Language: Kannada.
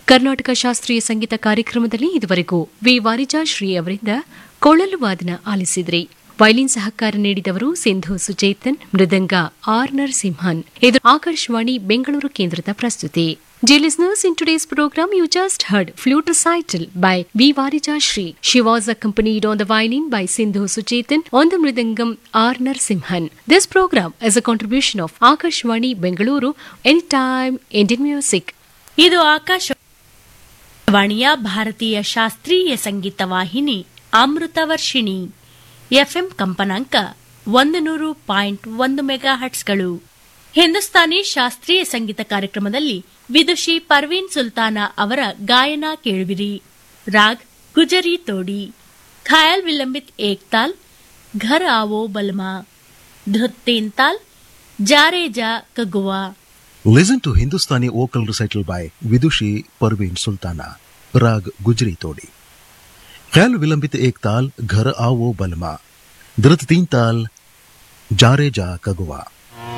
ಕರ್ನಾಟಕ ಶಾಸ್ತ್ರೀಯ ಸಂಗೀತ ಕಾರ್ಯಕ್ರಮದಲ್ಲಿ ಇದುವರೆಗೂ ವಿ ವಾರಿಜಾ ಶ್ರೀ ಅವರಿಂದ ಕೊಳಲು ವಾದನ ಆಲಿಸಿದ್ರಿ ವೈಲಿನ್ ಸಹಕಾರ ನೀಡಿದವರು ಸಿಂಧು ಸುಚೇತನ್ ಮೃದಂಗ ಆರ್ ನರಸಿಂಹನ್ ಇದು ಆಕಾಶವಾಣಿ ಬೆಂಗಳೂರು ಕೇಂದ್ರದ ಪ್ರಸ್ತುತಿ Dear listeners, in today's program, you just heard Flute Recital by V. Varija Shri. She was accompanied on the violin by Sindhu Suchetan, on the mridangam R. Narsimhan. This program is a contribution of Akashwani Bengaluru, Anytime Indian Music. ಇದು ಆಕಾಶವಾಣಿಯ ಭಾರತೀಯ ಶಾಸ್ತ್ರೀಯ ಸಂಗೀತ ವಾಹಿನಿ ಅಮೃತ ವರ್ಷಿಣಿ ಎಫ್ಎಂ ಕಂಪನಾಂಕ ಒಂದು ನೂರು ಪಾಯಿಂಟ್ ಒಂದು ಮೆಗಾ ಹಟ್ಸ್ಗಳು ಹಿಂದೂಸ್ತಾನಿ ಶಾಸ್ತ್ರೀಯ ಸಂಗೀತ ಕಾರ್ಯಕ್ರಮದಲ್ಲಿ ವಿದುಷಿ ಪರ್ವೀನ್ ಸುಲ್ತಾನ ಅವರ ಗಾಯನ ಕೇಳುವಿರಿ ರಾಗ್ ಗುಜರಿ ತೋಡಿ ಖಯಾಲ್ ವಿಲಂಬಿತ್ ಏಕ್ತಾಲ್ ಘರ್ ಆವೋ ಬಲ್ಮಾ ಧೃತ್ ತೀನ್ ತಾಲ್ ಜಾರೆ ಜಾ ಕಗುವಾ Listen to Hindustani vocal recital by Vidushi Parveen Sultana. Rag Gujri Todi. ख्याल विलंबित एक ताल घर आओ बलमा धृत तीन ताल जारे जा कगुआ